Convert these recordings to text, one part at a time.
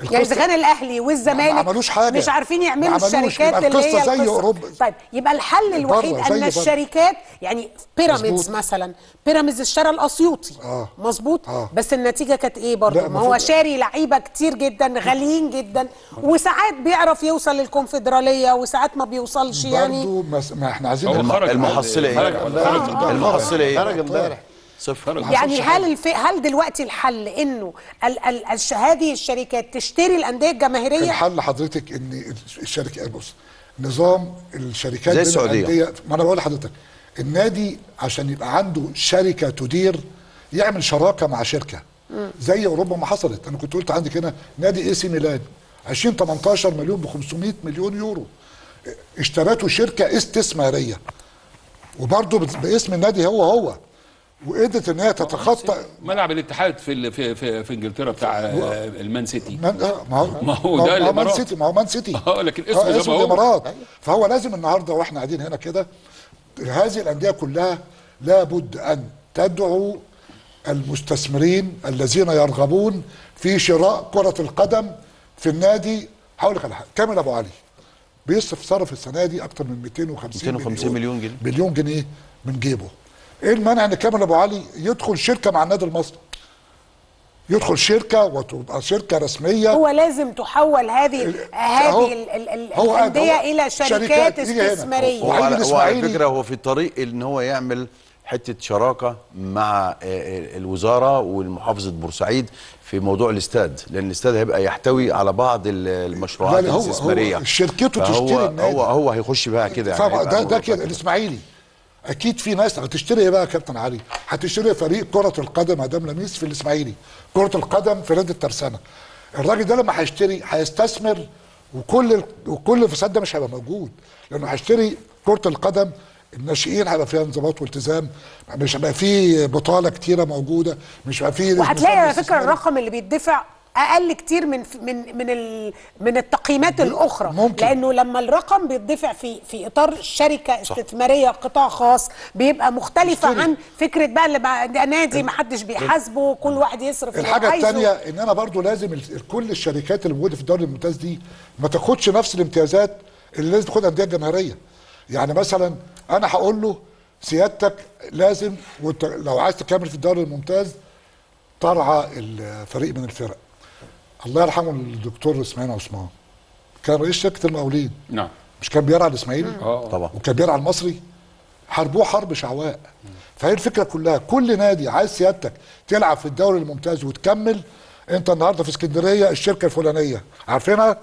يعني اذا كان الاهلي والزمالك ما عملوش حاجة. مش عارفين ما يعملوا عملوش. الشركات يبقى اللي هي القصة زي القصة. أوروبا. طيب يبقى الحل الوحيد بره، زي ان بره. الشركات يعني بيراميدز مظبوط. مثلا بيراميدز اشترى الاسيوطي آه. مظبوط آه. بس النتيجه كانت ايه برضه لا، ما هو المفروض- شاري لعيبه كتير جدا غاليين جدا وساعات بيعرف يوصل للكونفدراليه وساعات ما بيوصلش يعني برضه مس... ما احنا عايزين هو الم- خرج المحصله ايه؟ خرج ولا- المحصله ايه؟ خرج امبارح صفر يعني هل الف... هل دلوقتي الحل انه ال... ال... الش... هذه الشركات تشتري الانديه الجماهيريه الحل حضرتك ان الشركه بص نظام الشركات زي بين السعودية. الأندية- ما انا بقول لحضرتك النادي عشان يبقى عنده شركه تدير يعمل شراكه مع شركه زي اوروبا ما حصلت انا كنت قلت عندك هنا نادي اي سي ميلان 2018 مليون ب 500 مليون يورو اشترته شركه استثماريه وبرضه باسم النادي هو هو وقدرت ان هي تتخطى ملعب الاتحاد في ال- في في, في انجلترا بتاع آه، المان سيتي من آه، ما هو ما هو ده ما هو مان الإمارات. سيتي ما هو مان سيتي اه لكن اسمه آه، زي اسمه ما هو. الامارات فهو لازم النهارده واحنا قاعدين هنا كده هذه الانديه كلها لابد ان تدعو المستثمرين الذين يرغبون في شراء كره القدم في النادي هقول لك على حاجه كامل ابو علي بيصرف صرف السنه دي اكتر من 250 250 مليون جنيه. مليون جنيه من جيبه ايه المانع ان كامل ابو علي يدخل شركه مع النادي المصري يدخل شركه وتبقى شركه رسميه هو لازم تحول هذه ال- هذه هو- ال- ال- ال- هو- الانديه هو الى شركات شركات يجي هنا. استثماريه هو وعيد على, هو على الإسماعيلي. فكره هو في طريق ان هو يعمل حته شراكه مع آه، آه، الوزاره والمحافظه بورسعيد في موضوع الاستاد لان الاستاد هيبقى يحتوي على بعض ال- المشروعات لا، لا، هو- الاستثماريه هو شركته فهو- تشتري النادي. هو هو هيخش بقى كده يعني فاهم هيبقى ده ده الموضوع كده الاسماعيلي اكيد في ناس هتشتري ايه بقى يا كابتن علي هتشتري فريق كره القدم ادام لميس في الاسماعيلي كره القدم في نادي الترسانه الراجل ده لما هيشتري هيستثمر وكل ال- وكل الفساد ده مش هيبقى موجود لانه هيشتري كره القدم الناشئين هيبقى فيها انضباط والتزام مش هيبقى فيه بطاله كتيره موجوده مش هيبقى فيه وهتلاقي على نظام فكره استثماري. الرقم اللي بيدفع اقل كتير من من من ال من التقييمات الاخرى ممكن. لانه لما الرقم بيدفع في في اطار شركه استثماريه قطاع خاص بيبقى مختلفه اشتري. عن فكره بقى اللي بقى ده نادي ما حدش بيحاسبه كل واحد يصرف اللي الحاجه عايزه. الثانيه ان انا برضو لازم ال- كل الشركات اللي موجوده في الدوري الممتاز دي ما تاخدش نفس الامتيازات اللي لازم تاخدها الانديه الجماهيريه يعني مثلا انا هقول له سيادتك لازم وانت لو عايز تكمل في الدوري الممتاز ترعى الفريق من الفرق الله يرحمه الدكتور اسماعيل عثمان كان رئيس شركه المقاولين نعم مش كان بيرعى الاسماعيلي اه طبعا وكان بيرعى المصري حاربوه حرب شعواء فهي الفكره كلها كل نادي عايز سيادتك تلعب في الدوري الممتاز وتكمل انت النهارده في اسكندريه الشركه الفلانيه عارفينها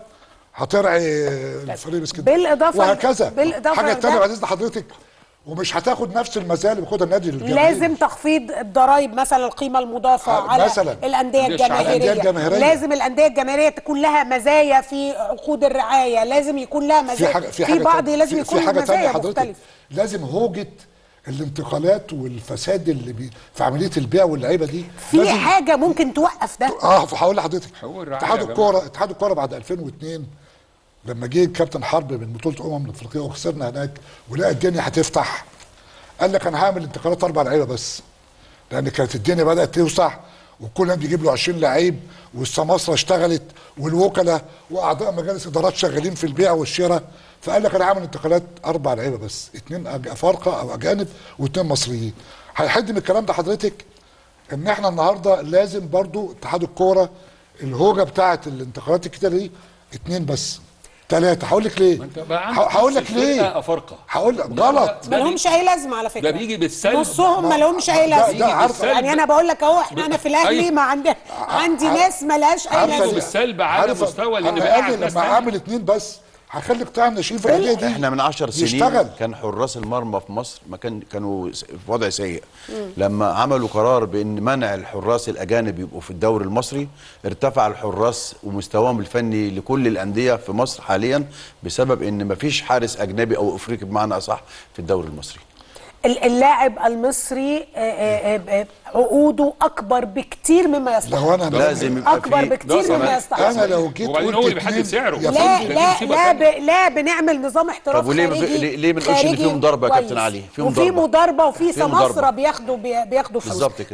هترعي الفريق الاسكندريه بالإضافة- وهكذا بالإضافة حاجه لده- تانية بعد اذن حضرتك ومش هتاخد نفس المزايا اللي بياخدها النادي الجماهيري لازم تخفيض الضرائب مثلا القيمه المضافه آه، على مثلاً. الانديه الأندية الشعبية. الجماهيريه الأندية الجماهيرية. لازم الانديه الجماهيريه تكون لها مزايا في عقود الرعايه لازم يكون لها في مزايا حاجه في في حاجه بعض تانية- لازم في- يكون في حاجه تانية مزايا حضرتك مختلفه لازم هوجه الانتقالات والفساد اللي بي في عمليه البيع واللعيبه دي في لازم حاجه ممكن توقف ده اه هقول لحضرتك هو الرعاية اتحاد يا جماعة. الكوره اتحاد الكوره بعد 2002 لما جه كابتن حرب من بطوله امم افريقيا وخسرنا هناك ولقى الدنيا هتفتح قال لك انا هعمل انتقالات اربع لعيبه بس لان كانت الدنيا بدات توسع وكل نادي يجيب له 20 لعيب والسماسره اشتغلت والوكلاء واعضاء مجالس ادارات شغالين في البيع والشراء فقال لك انا هعمل انتقالات اربع لعيبه بس اثنين افارقه او اجانب واثنين مصريين هيحد من الكلام ده حضرتك ان احنا النهارده لازم برضو اتحاد الكوره الهوجه بتاعه الانتقالات الكتيره دي اتنين بس ثلاثه هقول لك ليه ما انت بقى عندك ه- هقول نص لك ليه الفرقة أفارقة. هقول لك ده- غلط ما لهمش اي لازمه على فكره ده بيجي بالسلب. نصهم ما لهمش اي ده- لازمه ده عارفة- يعني انا بقول لك اهو احنا انا في الاهلي أيوة. ما عندي عندي ع- ناس ما لهاش اي عارفة لازمه بالسلب على عارفة مستوى لأن أنا بيقعد قال ناس لما تانية. عامل اتنين بس هخلي قطاع الناشئين في الانديه دي احنا من عشر سنين يشتغل كان حراس المرمى في مصر ما كان كانوا س- في وضع سيء لما عملوا قرار بان منع الحراس الاجانب يبقوا في الدوري المصري ارتفع الحراس ومستواهم الفني لكل الانديه في مصر حاليا بسبب ان ما فيش حارس اجنبي او افريقي بمعنى اصح في الدوري المصري ال- اللاعب المصري آه، آه، آه، عقوده اكبر بكتير مما يستحق لو انا لازم يبقى اكبر في بكتير ده مما صحيح. يستحق انا لو جيت وبعدين قلت هو اللي بيحدد اتنين- سعره. يا لا فندم، لا مصيبة لا ب... تانية. لا بنعمل نظام احتراف طب وليه ما في- خارجي ليه- ليه ما نقولش إن خارجي في مضاربة يا كويس. كابتن علي؟ في وفي مضاربة. مضاربه وفي في مضاربة. سماسره بياخدوا بي- بياخدوا فلوس بالظبط كده.